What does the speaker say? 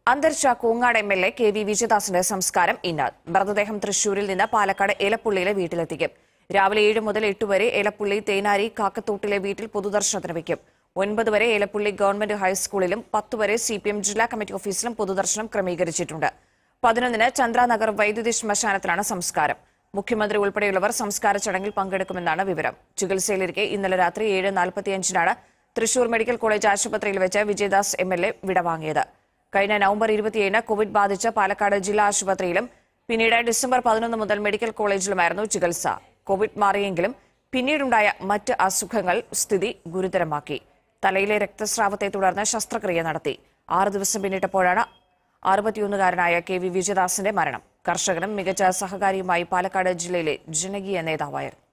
അന്തരിച്ച Koongad M L A K V വിജയദാസിന്റെ സംസ്കാരം ഇന്ന് മൃതദേഹം തൃശൂരിൽ നിന്ന് പാലക്കാട് ഏലപ്പുള്ളിയിലെ വീട്ടിലെത്തിക്കും രാവിലെ ഏഴ് മുതൽ എട്ട് വരെ ഏലപ്പുള്ളി തേനാരി കാക്കത്തോട്ടിലെ വീട്ടിൽ പൊതുദർശനത്തിന് വയ്ക്കും ഒൻപത് വരെ ഏലപ്പുള്ളി ഗവൺമെന്റ് ഹൈസ്കൂളിലും പത്ത് വരെ സി പി എം ജില്ലാ കമ്മിറ്റി ഓഫീസിലും പൊതുദർശനം ക്രമീകരിച്ചിട്ടുണ്ട് പതിനൊന്നിന് ചന്ദ്രനഗർ വൈദ്യുതി ശ്മശാനത്തിലാണ് സംസ്കാരം മുഖ്യമന്ത്രി ഉൾപ്പെടെയുള്ളവർ സംസ്കാര ചടങ്ങിൽ പങ്കെടുക്കുമെന്നാണ് വിവരം ചികിത്സയിലിരിക്കെ ഇന്നലെ രാത്രി ഏഴ് നാൽപ്പത്തിയഞ്ചിനാണ് തൃശൂർ മെഡിക്കൽ കോളേജ് ആശുപത്രിയിൽ വെച്ച് വിജയദാസ് എം എൽ എ വിടവാങ്ങിയത് കഴിഞ്ഞ നവംബർ ഇരുപത്തിയേഴിന് കോവിഡ് ബാധിച്ച പാലക്കാട് ജില്ലാ ആശുപത്രിയിലും പിന്നീട് ഡിസംബർ പതിനൊന്ന് മുതൽ മെഡിക്കൽ കോളേജിലുമായിരുന്നു ചികിത്സ കോവിഡ് മാറിയെങ്കിലും പിന്നീടുണ്ടായ മറ്റ് അസുഖങ്ങൾ സ്ഥിതി ഗുരുതരമാക്കി തലയിലെ രക്തസ്രാവത്തെ തുടർന്ന് ശസ്ത്രക്രിയ നടത്തി ആറ് ദിവസം പിന്നിട്ടപ്പോഴാണ് അറുപത്തിയൊന്നുകാരനായ കെ വി വിജയദാസിന്റെ മരണം കർഷകനും മികച്ച സഹകാരിയുമായി പാലക്കാട് ജില്ലയിലെ ജനകീയ നേതാവായിരുന്നു